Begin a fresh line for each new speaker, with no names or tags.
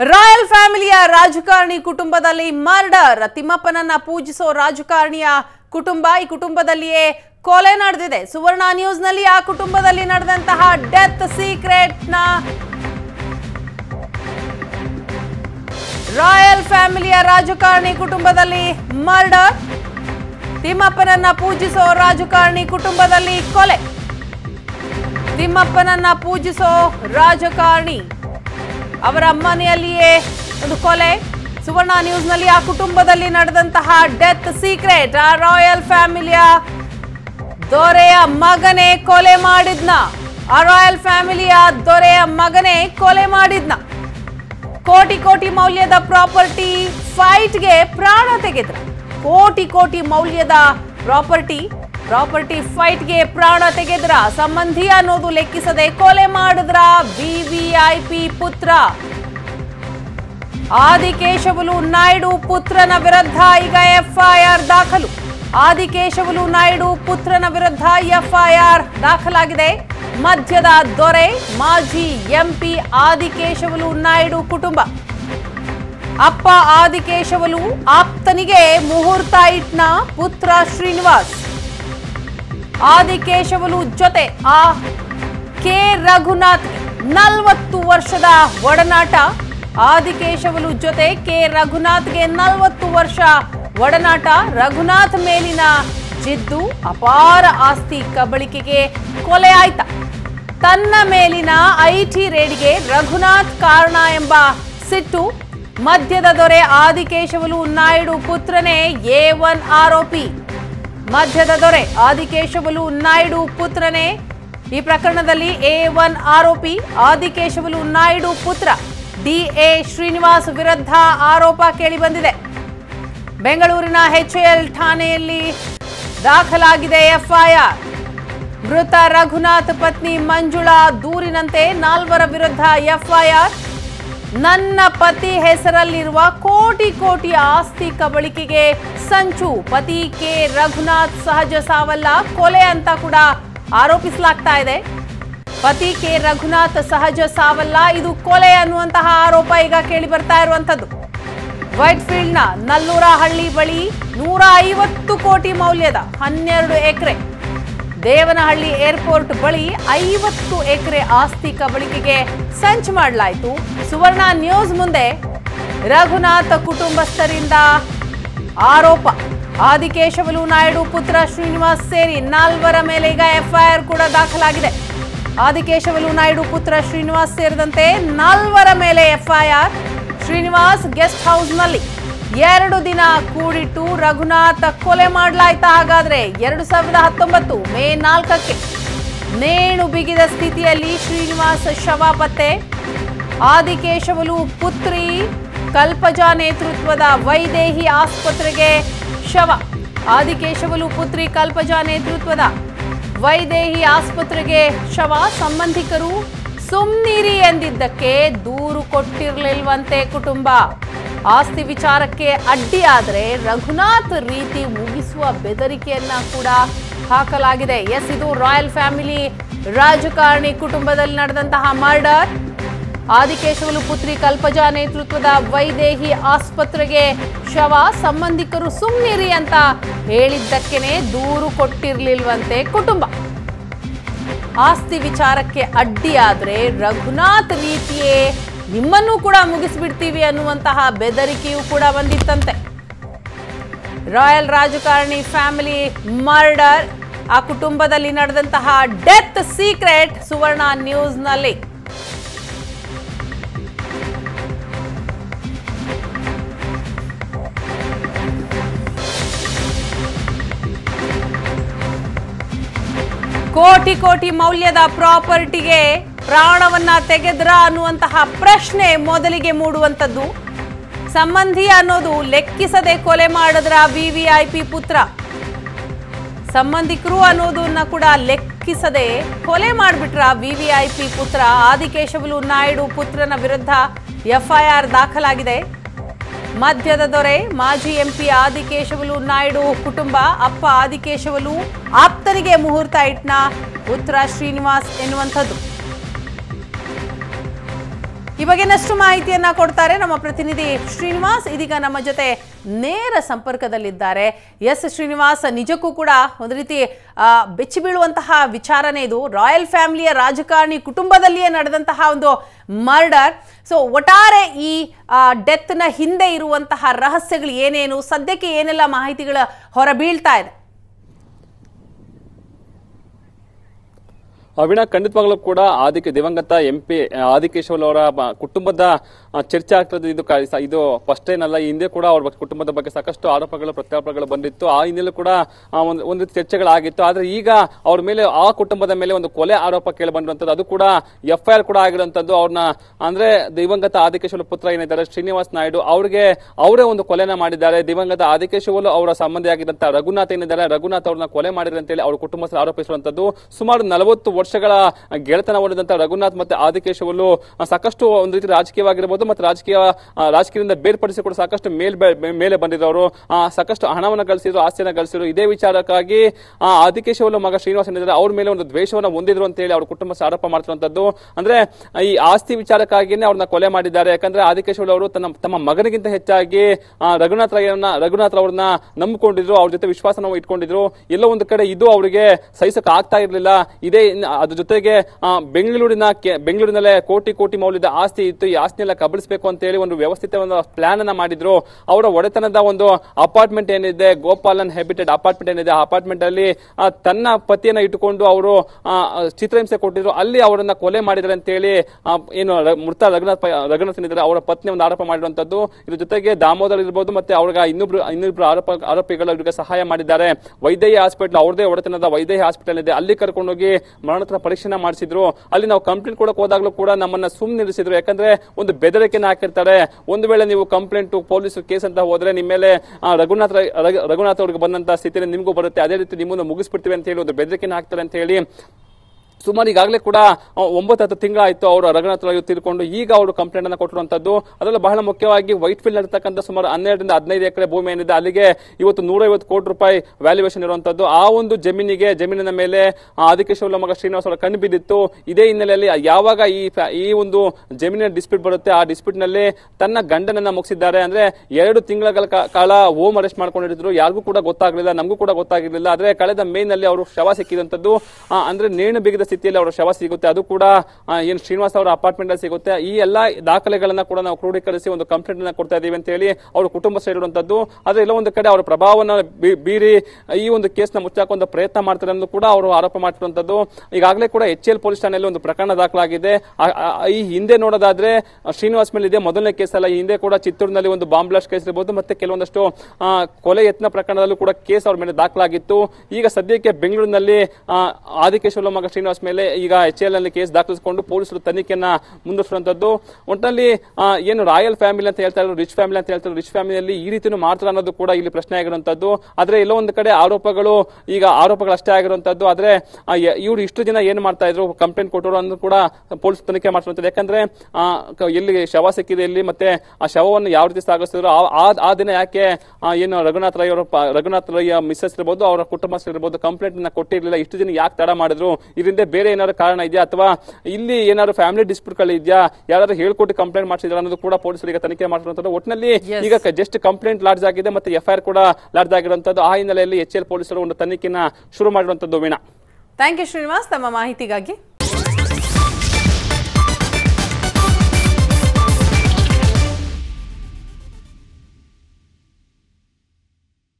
Royal ಫ್ಯಾಮಿಲಿಯ ರಾಜಕಾರಣಿ ಕುಟುಂಬದಲ್ಲಿ murder ತಿಮ್ಮಪ್ಪನನ್ನ ಪೂಜಿಸೋ ರಾಜಕಾರಣಿಯ ಕುಟುಂಬ ಈ ಕುಟುಂಬದಲ್ಲಿಯೇ ಕೊಲೆ ನಡೆದಿದೆ ಸುವರ್ಣ ನ್ಯೂಸ್ನಲ್ಲಿ ಆ ಕುಟುಂಬದಲ್ಲಿ ನಡೆದಂತಹ ಡೆತ್ ಸೀಕ್ರೆಟ್ನ ರಾಯಲ್ ಫ್ಯಾಮಿಲಿಯ ರಾಜಕಾರಣಿ ಕುಟುಂಬದಲ್ಲಿ ಮರ್ಡರ್ ತಿಮ್ಮಪ್ಪನನ್ನ ಪೂಜಿಸೋ ರಾಜಕಾರಣಿ ಕುಟುಂಬದಲ್ಲಿ ಕೊಲೆ ತಿಮ್ಮಪ್ಪನನ್ನ ಪೂಜಿಸೋ ರಾಜಕಾರಣಿ ಅವರ ಮನೆಯಲ್ಲಿಯೇ ಒಂದು ಕೊಲೆ ಸುವರ್ಣ ನ್ಯೂಸ್ನಲ್ಲಿ ಆ ಕುಟುಂಬದಲ್ಲಿ ನಡೆದಂತಹ ಡೆತ್ ಸೀಕ್ರೆಟ್ ಆ ರಾಯಲ್ ಫ್ಯಾಮಿಲಿಯ ದೊರೆಯ ಮಗನೇ ಕೊಲೆ ಮಾಡಿದ್ನ ಆ ರಾಯಲ್ ಫ್ಯಾಮಿಲಿಯ ದೊರೆಯ ಮಗನೇ ಕೊಲೆ ಮಾಡಿದ್ನ ಕೋಟಿ ಕೋಟಿ ಮೌಲ್ಯದ ಪ್ರಾಪರ್ಟಿ ಫೈಟ್ಗೆ ಪ್ರಾಣ ತೆಗೆದ್ರ ಕೋಟಿ ಕೋಟಿ ಮೌಲ್ಯದ ಪ್ರಾಪರ್ಟಿ ಪ್ರಾಪರ್ಟಿ ಫೈಟ್ಗೆ ಪ್ರಾಣ ತೆಗೆದ್ರ ಸಂಬಂಧಿ ಅನ್ನೋದು ಲೆಕ್ಕಿಸದೆ ಕೊಲೆ ಮಾಡಿದ್ರ ವಿವಿಐಪಿ ಪುತ್ರ ಆದಿಕೇಶವಲು ನಾಯ್ಡು ಪುತ್ರನ ವಿರುದ್ಧ ಈಗ ಎಫ್ಐಆರ್ ದಾಖಲು ಆದಿಕೇಶವಲು ನಾಯ್ಡು ಪುತ್ರನ ವಿರುದ್ಧ ಎಫ್ಐಆರ್ ದಾಖಲಾಗಿದೆ ಮಧ್ಯದ ದೊರೆ ಮಾಜಿ ಎಂಪಿ ಆದಿಕೇಶವಲು ನಾಯ್ಡು ಕುಟುಂಬ ಅಪ್ಪ ಆದಿಕೇಶವಲು ಆಪ್ತನಿಗೆ ಮುಹೂರ್ತ ಇಟ್ನ ಪುತ್ರ ಶ್ರೀನಿವಾಸ್ ಆದಿಕೇಶವಲು ಜೊತೆ ಆ ಕೆ ರಘುನಾಥ್ ನಲವತ್ತು ವರ್ಷದ ಒಡನಾಟ ಆದಿಕೇಶವಲು ಜೊತೆ ಕೆ ರಘುನಾಥ್ಗೆ ನಲವತ್ತು ವರ್ಷ ಒಡನಾಟ ರಘುನಾಥ್ ಮೇಲಿನ ಜಿದ್ದು ಅಪಾರ ಆಸ್ತಿ ಕಬಳಿಕೆಗೆ ಕೊಲೆ ಆಯ್ತ ತನ್ನ ಮೇಲಿನ ಐಟಿ ರೇಡ್ಗೆ ರಘುನಾಥ್ ಕಾರಣ ಎಂಬ ಸಿಟ್ಟು ಮಧ್ಯದ ದೊರೆ ಆದಿಕೇಶವಲು ನಾಯ್ಡು ಪುತ್ರನೇ ಎ ಒನ್ ಆರೋಪಿ ಮಧ್ಯದ ದೊರೆ ಆದಿಕೇಶವಲು ನಾಯ್ಡು ಪುತ್ರನೇ ಈ ಪ್ರಕರಣದಲ್ಲಿ ಎ ಒನ್ ಆರೋಪಿ ಆದಿಕೇಶವಲು ನಾಯ್ಡು ಪುತ್ರ ಡಿಎ ಶ್ರೀನಿವಾಸ್ ವಿರುದ್ಧ ಆರೋಪ ಕೇಳಿಬಂದಿದೆ ಬೆಂಗಳೂರಿನ ಎಚ್ಎಎಲ್ ಠಾಣೆಯಲ್ಲಿ ದಾಖಲಾಗಿದೆ ಎಫ್ಐಆರ್ ಮೃತ ರಘುನಾಥ್ ಪತ್ನಿ ಮಂಜುಳಾ ದೂರಿನಂತೆ ನಾಲ್ವರ ವಿರುದ್ಧ ಎಫ್ಐಆರ್ ನನ್ನ ಪತಿ ಹೆಸರಲ್ಲಿರುವ ಕೋಟಿ ಕೋಟಿ ಆಸ್ತಿ ಕಬಳಿಕೆಗೆ ಸಂಚು ಪತಿ ಕೆ ರಘುನಾಥ್ ಸಹಜ ಸಾವಲ್ಲ ಕೊಲೆ ಅಂತ ಕೂಡ ಆರೋಪಿಸಲಾಗ್ತಾ ಇದೆ ಪತಿ ಕೆ ರಘುನಾಥ್ ಸಹಜ ಸಾವಲ್ಲ ಇದು ಕೊಲೆ ಅನ್ನುವಂತಹ ಆರೋಪ ಈಗ ಕೇಳಿ ಬರ್ತಾ ಇರುವಂತದ್ದು ವೈಟ್ ಫೀಲ್ಡ್ನ ನಲ್ಲೂರ ಹಳ್ಳಿ ಬಳಿ ನೂರ ಐವತ್ತು ಕೋಟಿ ಮೌಲ್ಯದ ಹನ್ನೆರಡು ಎಕರೆ ದೇವನಹಳ್ಳಿ ಏರ್ಪೋರ್ಟ್ ಬಳಿ ಐವತ್ತು ಎಕರೆ ಆಸ್ತಿ ಕಬಳಿಕೆಗೆ ಸಂಚು ಮಾಡಲಾಯಿತು ಸುವರ್ಣ ನ್ಯೂಸ್ ಮುಂದೆ ರಘುನಾಥ ಕುಟುಂಬಸ್ಥರಿಂದ ಆರೋಪ ಆದಿಕೇಶವಲು ನಾಯ್ಡು ಪುತ್ರ ಶ್ರೀನಿವಾಸ್ ಸೇರಿ ನಾಲ್ವರ ಮೇಲೆ ಈಗ ಎಫ್ಐಆರ್ ಕೂಡ ದಾಖಲಾಗಿದೆ ಆದಿಕೇಶವಲು ನಾಯ್ಡು ಪುತ್ರ ಶ್ರೀನಿವಾಸ್ ಸೇರಿದಂತೆ ನಾಲ್ವರ ಮೇಲೆ ಎಫ್ಐಆರ್ ಶ್ರೀನಿವಾಸ್ ಗೆಸ್ಟ್ ಹೌಸ್ನಲ್ಲಿ ಎರಡು ದಿನ ಕೂಡಿಟ್ಟು ರಘುನಾಥ ಕೊಲೆ ಮಾಡಲಾಯ್ತಾ ಹಾಗಾದ್ರೆ ಎರಡು ಸಾವಿರದ ಹತ್ತೊಂಬತ್ತು ಮೇ ನಾಲ್ಕಕ್ಕೆ ನೇಣು ಬಿಗಿದ ಸ್ಥಿತಿಯಲ್ಲಿ ಶ್ರೀನಿವಾಸ್ ಶವ ಪತ್ತೆ ಆದಿಕೇಶವಲು ಪುತ್ರಿ ಕಲ್ಪಜಾ ನೇತೃತ್ವದ ವೈದೇಹಿ ಆಸ್ಪತ್ರೆಗೆ ಶವ ಆದಿಕೇಶವಲು ಪುತ್ರಿ ಕಲ್ಪಜಾ ನೇತೃತ್ವದ ವೈದೇಹಿ ಆಸ್ಪತ್ರೆಗೆ ಶವ ಸಂಬಂಧಿಕರು ಸುಮ್ನಿರಿ ಎಂದಿದ್ದಕ್ಕೆ ದೂರು ಕೊಟ್ಟಿರ್ಲಿಲ್ವಂತೆ ಕುಟುಂಬ ಆಸ್ತಿ ವಿಚಾರಕ್ಕೆ ಅಡ್ಡಿಯಾದರೆ ರಘುನಾಥ್ ರೀತಿ ಮುಗಿಸುವ ಬೆದರಿಕೆಯನ್ನ ಕೂಡ ಹಾಕಲಾಗಿದೆ ಎಸ್ ಇದು ರಾಯಲ್ ಫ್ಯಾಮಿಲಿ ರಾಜಕಾರಣಿ ಕುಟುಂಬದಲ್ಲಿ ನಡೆದಂತಹ ಮರ್ಡರ್ ಆದಿಕೇಶವಲು ಪುತ್ರಿ ಕಲ್ಪಜಾ ನೇತೃತ್ವದ ವೈದೇಹಿ ಆಸ್ಪತ್ರೆಗೆ ಶವ ಸಂಬಂಧಿಕರು ಸುಮ್ನಿರಿ ಅಂತ ಹೇಳಿದ್ದಕ್ಕೇನೆ ದೂರು ಕೊಟ್ಟಿರ್ಲಿಲ್ವಂತೆ ಕುಟುಂಬ ಆಸ್ತಿ ವಿಚಾರಕ್ಕೆ ಅಡ್ಡಿಯಾದ್ರೆ ರಘುನಾಥ್ ರೀತಿಯೇ ನಿಮ್ಮನ್ನೂ ಕೂಡ ಮುಗಿಸ್ಬಿಡ್ತೀವಿ ಅನ್ನುವಂತಹ ಬೆದರಿಕೆಯೂ ಕೂಡ ಬಂದಿತ್ತಂತೆ ರಾಯಲ್ ರಾಜಕಾರಣಿ ಫ್ಯಾಮಿಲಿ ಮರ್ಡರ್ ಆ ಕುಟುಂಬದಲ್ಲಿ ನಡೆದಂತಹ ಡೆತ್ ಸೀಕ್ರೆಟ್ ಸುವರ್ಣ ನ್ಯೂಸ್ನಲ್ಲಿ ಕೋಟಿ ಕೋಟಿ ಮೌಲ್ಯದ ಪ್ರಾಪರ್ಟಿಗೆ ಪ್ರಾಣವನ್ನ ತೆಗೆದ್ರ ಅನ್ನುವಂತಹ ಪ್ರಶ್ನೆ ಮೊದಲಿಗೆ ಮೂಡುವಂಥದ್ದು ಸಂಬಂಧಿ ಅನ್ನೋದು ಲೆಕ್ಕಿಸದೆ ಕೊಲೆ ಮಾಡಿದ್ರ ವಿವಿಐಪಿ ಪುತ್ರ ಸಂಬಂಧಿಕರು ಅನ್ನೋದನ್ನ ಕೂಡ ಲೆಕ್ಕಿಸದೆ ಕೊಲೆ ಮಾಡಿಬಿಟ್ರ ವಿವಿಐಪಿ ಪುತ್ರ ಆದಿಕೇಶವಲು ನಾಯ್ಡು ಪುತ್ರನ ವಿರುದ್ಧ ಎಫ್ಐಆರ್ ದಾಖಲಾಗಿದೆ ಮಧ್ಯದ ದೊರೆ ಮಾಜಿ ಎಂಪಿ ಆದಿಕೇಶವಲು ನಾಯ್ಡು ಕುಟುಂಬ ಅಪ್ಪ ಆದಿಕೇಶವಲು ಆಪ್ತರಿಗೆ ಮುಹೂರ್ತ ಇಟ್ನ ಪುತ್ರ ಶ್ರೀನಿವಾಸ್ ಎನ್ನುವಂಥದ್ದು ಈ ಬಗ್ಗೆ ಇನ್ನಷ್ಟು ಮಾಹಿತಿಯನ್ನ ಕೊಡ್ತಾರೆ ನಮ್ಮ ಪ್ರತಿನಿಧಿ ಶ್ರೀನಿವಾಸ್ ಇದೀಗ ನಮ್ಮ ಜೊತೆ ನೇರ ಸಂಪರ್ಕದಲ್ಲಿದ್ದಾರೆ ಎಸ್ ಶ್ರೀನಿವಾಸ್ ನಿಜಕ್ಕೂ ಕೂಡ ಒಂದು ರೀತಿ ಆ, ಬೆಚ್ಚಿ ಬೀಳುವಂತಹ ವಿಚಾರನೇ ಇದು ರಾಯಲ್ ಫ್ಯಾಮಿಲಿಯ ರಾಜಕಾರಣಿ ಕುಟುಂಬದಲ್ಲಿಯೇ ನಡೆದಂತಹ ಒಂದು ಮರ್ಡರ್ ಸೊ ಒಟ್ಟಾರೆ ಈ ಡೆತ್ನ ಹಿಂದೆ ಇರುವಂತಹ ರಹಸ್ಯಗಳು ಏನೇನು ಸದ್ಯಕ್ಕೆ ಏನೆಲ್ಲ ಮಾಹಿತಿಗಳ ಹೊರ ಬೀಳ್ತಾ ಇದೆ
ಅವಿನ ಖಂಡಿತವಾಗ್ಲೂ ಕೂಡ ಆದಿಕೆ ದಿವಂಗತ ಎಂ ಪಿ ಆದಿಕೇಶವಲ್ ಅವರ ಬ- ಕುಟುಂಬದ ಆ, ಚರ್ಚೆ ಆಗ್ತದೆ ಇದು ಕ- ಸ- ಇದು ಫಸ್ಟ್ ಏನಲ್ಲ ಈ ಹಿಂದೆ ಕೂಡ ಅವ್ರ ಬಗ್ಗೆ- ಕುಟುಂಬದ ಬಗ್ಗೆ ಸಾಕಷ್ಟು ಆರೋಪಗಳು ಪ್ರತ್ಯಾರೋಪಗಳು ಬಂದಿತ್ತು ಆ ಹಿನ್ನೆಲೆ ಕೂಡ ಆ, ಒಂದು ಒಂದು ರೀತಿ ಚರ್ಚೆಗಳಾಗಿತ್ತು ಆದ್ರೆ ಈಗ ಅವ್ರ ಮೇಲೆ ಆ ಕುಟುಂಬದ ಮೇಲೆ ಒಂದು ಕೊಲೆ ಆರೋಪ ಕೇಳಿ ಬಂದಿರುವಂತದ್ದು ಅದು ಕೂಡ ಎಫ್ ಐ ಆರ್ ಕೂಡ ಆಗಿರುವಂತದ್ದು ಅವ್ರನ್ನ ಅಂದ್ರೆ ದಿವಂಗತ ಆದಿಕೇಶವಲ್ ಪುತ್ರ ಏನಿದ್ದಾರೆ ಶ್ರೀನಿವಾಸ್ ನಾಯ್ಡು ಅವ್ರಿಗೆ ಅವರೇ ಒಂದು ಕೊಲೆನ ಮಾಡಿದ್ದಾರೆ ದಿವಂಗತ ಆದಿಕೇಶವಲ್ ಅವರ ಸಂಬಂಧಿಯಾಗಿದ್ದಂತ ರಘುನಾಥ್ ಏನಿದ್ದಾರೆ ರಘುನಾಥ್ ಅವ್ರನ್ನ ಕೊಲೆ ಮಾಡಿದ್ರೆ ಅಂತೇಳಿ ಅವ್ರ ಕುಟುಂಬಸ್ಥರು ಆರೋಪಿಸಿರುವಂತದ್ದು ಸುಮಾರು ನಲವತ್ತು ವರ್ಷಗಳ ಗೆಳೆತನ ಹೊಂದಿದಂತ ರಘುನಾಥ್ ಮತ್ತೆ ಆದಿಕೇಶವಲು ಆ, ಸಾಕಷ್ಟು ಒಂದು ರೀತಿ ರಾಜಕೀಯವಾಗಿರ್ಬೋದು ಮತ್ತೆ ರಾಜಕೀಯ ಆ, ರಾಜಕೀಯದಿಂದ ಬೇರ್ಪಡಿಸಿ ಕೂಡ ಸಾಕಷ್ಟು ಮೇಲ್ ಬೆ- ಮೇಲೆ ಬಂದಿರೋರು ಆ, ಸಾಕಷ್ಟು ಹಣವನ್ನು ಗಳಿಸಿದ್ರು ಆಸ್ತಿಯನ್ನ ಗಳಿಸಿದ್ರು ಇದೇ ವಿಚಾರಕ್ಕಾಗಿ ಆ, ಆದಿಕೇಶವಲು ಮಗ ಶ್ರೀನಿವಾಸ್ ಏನಿದ್ದಾರೆ ಅವ್ರ ಮೇಲೆ ಒಂದು ದ್ವೇಷವನ್ನ ಹೊಂದಿದ್ರು ಅಂತ ಹೇಳಿ ಅವ್ರ ಕುಟುಂಬ ಆರೋಪ ಮಾಡ್ತಿರುವಂತದ್ದು ಅಂದ್ರೆ ಈ ಆಸ್ತಿ ವಿಚಾರಕ್ಕಾಗಿನೇ ಅವ್ರನ್ನ ಕೊಲೆ ಮಾಡಿದ್ದಾರೆ ಯಾಕಂದ್ರೆ ಆದಿಕೇಶವಲ್ ಅವರು ತನ್ನ ತಮ್ಮ ಮಗನಿಗಿಂತ ಹೆಚ್ಚಾಗಿ ಆ, ರಘುನಾಥ್ ರಯ್ಯನ್ನ ರಘುನಾಥ್ ಅವ್ರನ್ನ ನಂಬಿಕೊಂಡಿದ್ರು ಅವ್ರ ಜೊತೆ ವಿಶ್ವಾಸನ ಇಟ್ಕೊಂಡಿದ್ರು ಎಲ್ಲೋ ಒಂದು ಕಡೆ ಇದು ಅವರಿಗೆ ಸಹಿಸಕ್ ಆಗ್ತಾ ಇರ್ಲಿಲ್ಲ ಇದೇ ಇನ್- ಅದ್ರ ಜೊತೆಗೆ ಆ, ಬೆಂಗಳೂರಿನ ಕೆ- ಬೆಂಗಳೂರಿನಲ್ಲೇ ಕೋಟಿ ಕೋಟಿ ಮೌಲ್ಯದ ಆಸ್ತಿ ಇತ್ತು ಈ ಆಸ್ತಿನೆಲ್ಲ ಕಬಳಿಸಬೇಕು ಅಂತ ಹೇಳಿ ಒಂದು ವ್ಯವಸ್ಥಿತ ಒಂದು ಪ್ಲಾನ್ ಅನ್ನ ಮಾಡಿದ್ರು ಅವರ ಒಡೆತನದ ಒಂದು ಅಪಾರ್ಟ್ಮೆಂಟ್ ಏನಿದೆ ಗೋಪಾಲನ್ ಹೆಬಿಟೆಡ್ ಅಪಾರ್ಟ್ಮೆಂಟ್ ಏನಿದೆ ಆ ಅಪಾರ್ಟ್ಮೆಂಟ್ ಅಲ್ಲಿ ಆ, ತನ್ನ ಪತಿಯನ್ನ ಇಟ್ಟುಕೊಂಡು ಅವರು ಚಿತ್ರಹಿಂಸೆ ಕೊಟ್ಟಿದ್ರು ಅಲ್ಲಿ ಅವರನ್ನ ಕೊಲೆ ಮಾಡಿದ್ರೆ ಅಂತ ಹೇಳಿ ಆ, ಏನು ರ- ಮೃತ ರಘುನಾಥ್ ಪೈ- ರಘುನಾಥ್ ಏನಿದ್ದಾರೆ ಅವರ ಪತ್ನಿ ಒಂದು ಆರೋಪ ಮಾಡಿರುವಂತದ್ದು ಇದ್ರ ಜೊತೆಗೆ ದಾಮೋದರ್ ಇರ್ಬೋದು ಮತ್ತೆ ಅವ್ರಿಗೆ ಇನ್ನೊಬ್ರು ಇನ್ನಿಬ್ರು ಆರೋಪ ಆರೋಪಿಗಳು ಅವರಿಗೆ ಸಹಾಯ ಮಾಡಿದ್ದಾರೆ ವೈದ್ಯ ಹಾಸ್ಪಿಟಲ್ ಅವ್ರದೇ ಒಡೆತನದ ವೈದ್ಯ ಹಾಸ್ಪಿಟಲ್ ಇದೆ ಅಲ್ಲಿ ಕರ್ಕೊಂಡೋಗಿ ಮರಣೋತ್ತರ ಪರೀಕ್ಷೆನ ಮಾಡಿಸಿದ್ರು ಅಲ್ಲಿ ನಾವು ಕಂಪ್ಲೇಂಟ್ ಕೊಡಕ್ ಹೋದಾಗ್ಲೂ ಕೂಡ ನಮ್ಮನ್ನ ಸುಮ್ ನಿಲ್ಲಿಸಿದ್ರು ಯಾಕಂದ್ರೆ ಒಂದು ಬೆದರಿಕೆನ ಹಾಕಿರ್ತಾರೆ ಒಂದು ವೇಳೆ ನೀವು ಕಂಪ್ಲೇಂಟ್ ಪೊಲೀಸ್ ಕೇಸ್ ಅಂತ ಹೋದ್ರೆ ನಿಮ್ಮ ಮೇಲೆ ಆ, ರಘುನಾಥ್ ರೈ- ರಘು- ರಘುನಾಥ್ ಅವ್ರಿಗೆ ಬಂದಂತ ಸ್ಥಿತಿಯಲ್ಲಿ ನಿಮಗೂ ಬರುತ್ತೆ ಅದೇ ರೀತಿ ನಿಮ್ಮನ್ನು ಮುಗಿಸ್ಬಿಡ್ತೀವಿ ಅಂತ ಹೇಳಿ ಒಂದು ಬೆದರಿಕೆನ ಹಾಕ್ತಾರೆ ಅಂತ ಹೇಳಿ ಸುಮಾರು ಈಗಾಗಲೇ ಕೂಡ ಆ, ಒಂಬತ್ತು ಹತ್ತು ತಿಂಗಳಾಯ್ತು ಅವರು ರಘುನಾಥ್ ರಾಯ್ ತೀರ್ಕೊಂಡು ಈಗ ಅವರು ಕಂಪ್ಲೇಂಟ್ ಅನ್ನ ಕೊಟ್ಟಿರುವಂತದ್ದು ಅದರಲ್ಲಿ ಬಹಳ ಮುಖ್ಯವಾಗಿ ವೈಟ್ ಫೀಲ್ಡ್ ಇರತಕ್ಕಂಥ ಸುಮಾರು ಹನ್ನೆರಡರಿಂದ ಹದಿನೈದು ಎಕರೆ ಭೂಮಿ ಏನಿದೆ ಅಲ್ಲಿಗೆ ಇವತ್ತು ನೂರೈವತ್ತು ಕೋಟಿ ರೂಪಾಯಿ ವ್ಯಾಲ್ಯೂಯೇಷನ್ ಇರುವಂತದ್ದು ಆ ಒಂದು ಜಮೀನಿಗೆ ಜಮೀನಿನ ಮೇಲೆ ಆ, ಆದಿಕೇಶವಲ ಮಗ ಶ್ರೀನಿವಾಸ್ ಅವರ ಕಣ್ಣು ಬಿದ್ದಿತ್ತು ಇದೇ ಹಿನ್ನೆಲೆಯಲ್ಲಿ ಯಾವಾಗ ಈ ಫ್ಯಾ- ಈ ಒಂದು ಜಮೀನಿನ ಡಿಸ್ಪ್ಯೂಟ್ ಬರುತ್ತೆ ಆ ಡಿಸ್ಪ್ಯೂಟ್ ನಲ್ಲಿ ತನ್ನ ಗಂಡನನ್ನ ಮುಗಿಸಿದ್ದಾರೆ ಅಂದ್ರೆ ಎರಡು ತಿಂಗಳ ಕಾ- ಕಾಲ ಹೋಮ್ ಅರೆಸ್ಟ್ ಮಾಡ್ಕೊಂಡಿದ್ರು ಯಾರಿಗೂ ಕೂಡ ಗೊತ್ತಾಗ್ಲಿಲ್ಲ ನಮಗೂ ಕೂಡ ಗೊತ್ತಾಗಿರ್ಲಿಲ್ಲ ಆದ್ರೆ ಕಳೆದ ಮೇ ನಲ್ಲಿ ಅವರು ಶವ ಸಿಕ್ಕಿದಂತದ್ದು ಆ, ಅಂದ್ರೆ ನೇಣು ಬಿಗಿದ ಸ್ಥಿತಿಯಲ್ಲಿ ಅವರ ಶವ ಸಿಗುತ್ತೆ ಅದು ಕೂಡ ಆ, ಏನು ಶ್ರೀನಿವಾಸ್ ಅವರ ಅಪಾರ್ಟ್ಮೆಂಟ್ ಅಲ್ಲಿ ಸಿಗುತ್ತೆ ಈ ಎಲ್ಲಾ ದಾಖಲೆಗಳನ್ನ ಕೂಡ ನಾವು ಕ್ರೋಢೀಕರಿಸಿ ಒಂದು ಕಂಪ್ಲೇಂಟ್ ಅನ್ನ ಕೊಡ್ತಾ ಇದೀವಿ ಅಂತ ಹೇಳಿ ಅವರು ಕುಟುಂಬ ಸೇರಿರುವಂತದ್ದು ಆದ್ರೆ ಎಲ್ಲ ಒಂದು ಕಡೆ ಅವರ ಪ್ರಭಾವನ ಬೀ- ಬೀರಿ ಈ ಒಂದು ಕೇಸ್ನ ಮುಚ್ಚಾಕೊಂಡ ಪ್ರಯತ್ನ ಮಾಡ್ತಾರೆ ಅನ್ನೋದು ಕೂಡ ಅವರು ಆರೋಪ ಮಾಡ್ತಿರುವಂತದ್ದು ಈಗಾಗಲೇ ಕೂಡ ಎಚ್ ಎಲ್ ಪೊಲೀಸ್ ಠಾಣೆಯಲ್ಲಿ ಒಂದು ಪ್ರಕರಣ ದಾಖಲಾಗಿದೆ ಆ- ಆ- ಈ ಹಿಂದೆ ನೋಡೋದಾದ್ರೆ ಆ, ಶ್ರೀನಿವಾಸ್ ಮೇಲೆ ಇದೆ ಮೊದಲನೇ ಕೇಸ್ ಅಲ್ಲ ಈ ಹಿಂದೆ ಕೂಡ ಚಿತ್ತೂರಿನಲ್ಲಿ ಒಂದು ಬಾಂಬ್ ಬ್ಲಾಸ್ಟ್ ಕೇಸ್ ಇರಬಹುದು ಮತ್ತೆ ಕೆಲವೊಂದಷ್ಟು ಆ, ಕೊಲೆ ಯತ್ನ ಪ್ರಕರಣದಲ್ಲೂ ಕೂಡ ಕೇಸ್ ಅವ್ರ ಮೇಲೆ ದಾಖಲಾಗಿತ್ತು ಈಗ ಸದ್ಯಕ್ಕೆ ಬೆಂಗಳೂರಿನಲ್ಲಿ ಆ, ಆದಿಕೇಶ್ವರ ಮಗ ಶ್ರೀನಿವಾಸ್ ಮೇಲೆ ಈಗ ಎಚ್ ಎಲ್ ನಲ್ಲಿ ಕೇಸ್ ದಾಖಲಿಸಿಕೊಂಡು ಪೊಲೀಸರು ತನಿಖೆಯನ್ನ ಮುಂದುವರಿಸುವಂತದ್ದು ಒಟ್ಟಿನಲ್ಲಿ ಆ, ಏನು ರಾಯಲ್ ಫ್ಯಾಮಿಲಿ ಅಂತ ಹೇಳ್ತಾ ಇದ್ರು ರಿಚ್ ಫ್ಯಾಮಿಲಿ ಅಂತ ಹೇಳ್ತಾರೆ ರಿಚ್ ಫ್ಯಾಮಿಲಿಯಲ್ಲಿ ಈ ರೀತಿನೂ ಮಾಡ್ತಾರೆ ಅನ್ನೋದು ಕೂಡ ಇಲ್ಲಿ ಪ್ರಶ್ನೆ ಆಗಿರುವಂತದ್ದು ಆದ್ರೆ ಎಲ್ಲೋ ಒಂದು ಕಡೆ ಆರೋಪಗಳು ಈಗ ಆರೋಪಗಳು ಅಷ್ಟೇ ಆಗಿರುವಂತದ್ದು ಆದ್ರೆ ಆ, ಯ- ಇವ್ರು ಇಷ್ಟು ದಿನ ಏನ್ ಮಾಡ್ತಾ ಇದ್ರು ಕಂಪ್ಲೇಂಟ್ ಕೊಟ್ಟರು ಅನ್ನೋದು ಕೂಡ ಪೊಲೀಸ್ ತನಿಖೆ ಮಾಡ್ತಿರುವಂತದ್ದು ಯಾಕಂದ್ರೆ ಆ, ಕ- ಎಲ್ಲಿ ಶವ ಸಿಕ್ಕಿದೆ ಎಲ್ಲಿ ಮತ್ತೆ ಆ ಶವವನ್ನು ಯಾವ ರೀತಿ ಸಾಗಿಸಿದ್ರು ಆ- ಆ- ಆ ದಿನ ಯಾಕೆ ಆ, ಏನು ರಘುನಾಥ್ ರೈ ಅವರ ಪ- ರಘುನಾಥ್ ರೈ ಮಿಸ್ಸಸ್ ಇರ್ಬೋದು ಅವರ ಕುಟುಂಬಸ್ಥರು ಇರ್ಬೋದು ಕಂಪ್ಲೇಂಟ್ ಅನ್ನ ಕೊಟ್ಟಿರ್ಲಿಲ್ಲ ಇಷ್ಟು ದಿನ ಯಾಕೆ ತಡ ಮಾಡಿದ್ರು ಇದರಿಂದ ಬೇರೆ ಏನಾದ್ರು ಕಾರಣ ಇದೆಯಾ ಅಥವಾ ಇಲ್ಲಿ ಏನಾದ್ರು ಫ್ಯಾಮಿಲಿ ಡಿಸ್ಪ್ಯೂಟ್ ಗಳು ಇದೆಯಾ ಯಾರಾದ್ರೂ ಹೇಳ್ಕೊಟ್ಟು ಕಂಪ್ಲೇಂಟ್ ಮಾಡಿಸಿದ್ರ ಅನ್ನೋದು ಕೂಡ ಪೊಲೀಸರಿಗೆ ತನಿಖೆ ಮಾಡಿರುವಂತದ್ದು ಒಟ್ಟಿನಲ್ಲಿ
Yes.
ಈಗ ಜಸ್ಟ್ ಕಂಪ್ಲೇಂಟ್ ಲಾಡ್ಜ್ ಆಗಿದೆ ಮತ್ತೆ ಎಫ್ಐಆರ್ ಕೂಡ ಲಾಡ್ಜ್ ಆಗಿರುವಂತದ್ದು ಆ ಹಿನ್ನೆಲೆಯಲ್ಲಿ ಎಚ್ ಎಲ್ ಪೊಲೀಸರು ಒಂದು ತನಿಖೆನ ಶುರು ಮಾಡಿರುವಂತದ್ದು ವೀಣಾ
ಥ್ಯಾಂಕ್ ಯು ಶ್ರೀನಿವಾಸ್ ತಮ್ಮ ಮಾಹಿತಿಗಾಗಿ